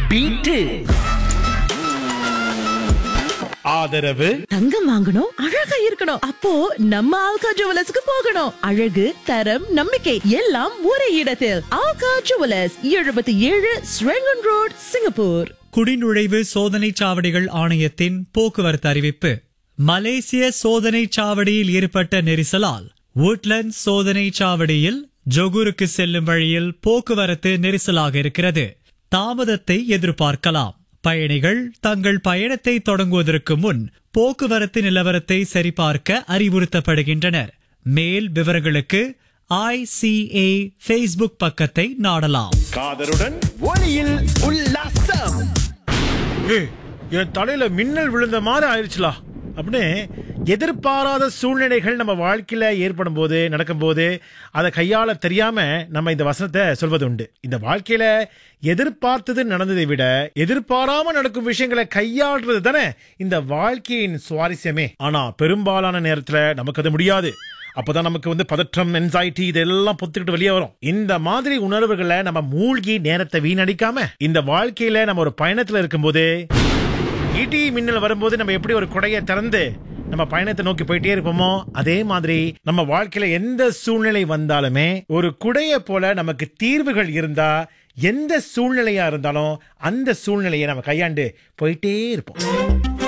beat ஆதரவு தங்கம் வாங்கணும் அழகா இருக்கணும் அப்போ நம்ம ஆல்கா ஜுவலர்ஸ்க்கு போகணும் அழகு தரம் நம்பிக்கை எல்லாம் ஒரே இடத்தில் ஆல்கா ஜுவலர்ஸ் எழுபத்தி ஏழு ஸ்ரெங்கன் ரோட் சிங்கப்பூர் குடிநுழைவு சோதனைச் சாவடிகள் ஆணையத்தின் போக்குவரத்து அறிவிப்பு மலேசிய சோதனைச் சாவடியில் ஏற்பட்ட நெரிசலால் woodlands சோதனைச் சாவடியில் ஜொகூருக்கு செல்லும் வழியில் போக்குவரத்து நெரிசலாக இருக்கிறது தாமதத்தை எதிர்பார்க்கலாம் பயணிகள் தங்கள் பயணத்தை தொடங்குவதற்கு முன் போக்குவரத்து நிலவரத்தை சரிபார்க்க அறிவுறுத்தப்படுகின்றனர் மேல் விவரங்களுக்கு ஐசிஏ ஃபேஸ்புக் பக்கத்தை நாடலாம் காதருடன் ஒளியில் உல்லாசம் ஏய், என் தலையில மின்னல் விழுந்த மாதிரி ஆயிடுச்சுலா அப்படின்னு எதிர்பாராத சூழ்நிலைகள் நம்ம வாழ்க்கையில ஏற்படும் போது நடக்கும் போது அதை கையாள தெரியாம நம்ம இந்த வசனத்தை சொல்வது உண்டு இந்த வாழ்க்கையில எதிர்பார்த்தது நடந்ததை விட எதிர்பாராம நடக்கும் விஷயங்களை கையாளுறது தானே இந்த வாழ்க்கையின் சுவாரஸ்யமே ஆனா பெரும்பாலான நேரத்துல நமக்கு அது முடியாது அப்பதான் நமக்கு வந்து பதற்றம் என்சைட்டி இதெல்லாம் பொத்துக்கிட்டு வெளியே வரும் இந்த மாதிரி உணர்வுகளை நம்ம மூழ்கி நேரத்தை வீணடிக்காம இந்த வாழ்க்கையில நம்ம ஒரு பயணத்துல இருக்கும்போது இடி மின்னல் வரும்போது நம்ம எப்படி ஒரு குடையை திறந்து நம்ம பயணத்தை நோக்கி போயிட்டே இருப்போமோ அதே மாதிரி நம்ம வாழ்க்கையில எந்த சூழ்நிலை வந்தாலுமே ஒரு குடைய போல நமக்கு தீர்வுகள் இருந்தா எந்த சூழ்நிலையா இருந்தாலும் அந்த சூழ்நிலையை நம்ம கையாண்டு போயிட்டே இருப்போம்